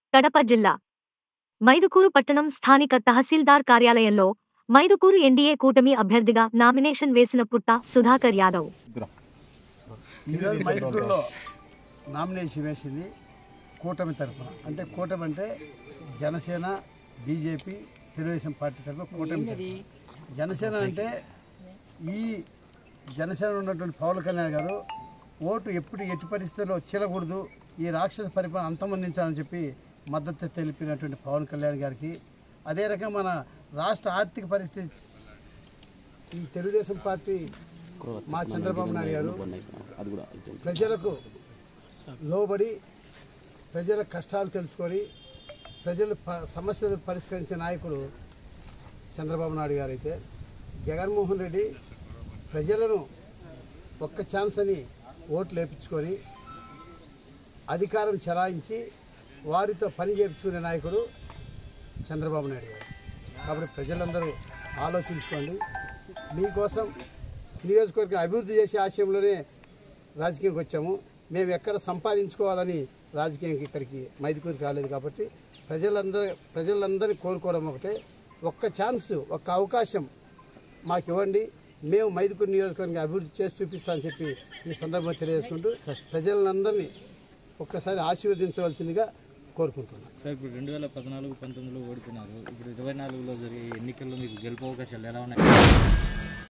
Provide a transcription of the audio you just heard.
కడప జిల్లా మైదుకూరు పట్టణం స్థానిక తహసీల్దార్ కార్యాలయంలో మైదుకూరు ఎన్డీఏ కూటమి అభ్యర్థిగా నామినేషన్ వేసిన పుట్ట సుధాకర్ యాదవ్ ఈరోజు మైదుకూరులో నామినేషన్ వేసింది కూటమి తరఫున అంటే కూటమి అంటే జనసేన బీజేపీ తెలుగుదేశం పార్టీ తరఫున కూటమి తరఫున. జనసేన అంటే ఈ జనసేన ఉన్నటువంటి పవన్ కళ్యాణ్ గారు ఓటు ఎప్పుడు ఎట్టి పరిస్థితుల్లో చెల్లకూడదు ఈ రాక్షస పరిపాలన అంతమందించాలని చెప్పి మద్దతు తెలిపినటువంటి పవన్ కళ్యాణ్ గారికి అదే రకంగా మన రాష్ట్ర ఆర్థిక పరిస్థితి ఈ తెలుగుదేశం పార్టీ మా చంద్రబాబు నాయుడు గారు ప్రజలకు లోబడి ప్రజల కష్టాలు తెలుసుకొని ప్రజల ప- సమస్యలు పరిష్కరించే నాయకుడు చంద్రబాబు నాయుడు గారు అయితే జగన్మోహన్ రెడ్డి ప్రజలను ఒక్క ఛాన్స్ అని ఓట్లు వేపించుకొని అధికారం చెలాయించి వారితో పని చేయించుకునే నాయకుడు చంద్రబాబు నాయుడు గారు కాబట్టి ప్రజలందరూ ఆలోచించుకోండి మీకోసం నియోజకవర్గ అభివృద్ధి చేసే ఆశయంలోనే రాజకీయంకి వచ్చాము మేము ఎక్కడ సంపాదించుకోవాలని రాజకీయంకి ఇక్కడికి మైదుకూరికి రాలేదు కాబట్టి ప్రజలందరూ ప్రజలందరినీ కోరుకోవడం ఒకటే ఒక్క ఛాన్స్ ఒక్క అవకాశం మాకు ఇవ్వండి మేము మైదుకూరు నియోజకవర్గం అభివృద్ధి చేసి చూపిస్తామని చెప్పి ఈ సందర్భంగా తెలియజేసుకుంటూ ప్రజలందరినీ ఒక్కసారి ఆశీర్వదించవలసిందిగా కోరుకుంటున్నాను సార్ ఇప్పుడు రెండు వేల పద్నాలుగు పంతొమ్మిదిలో ఓడిపోయినారు ఇప్పుడు ఇరవై నాలుగులో జరిగే ఎన్నికల్లో మీకు గెలుపు అవకాశాలు ఎలా ఉన్నాయి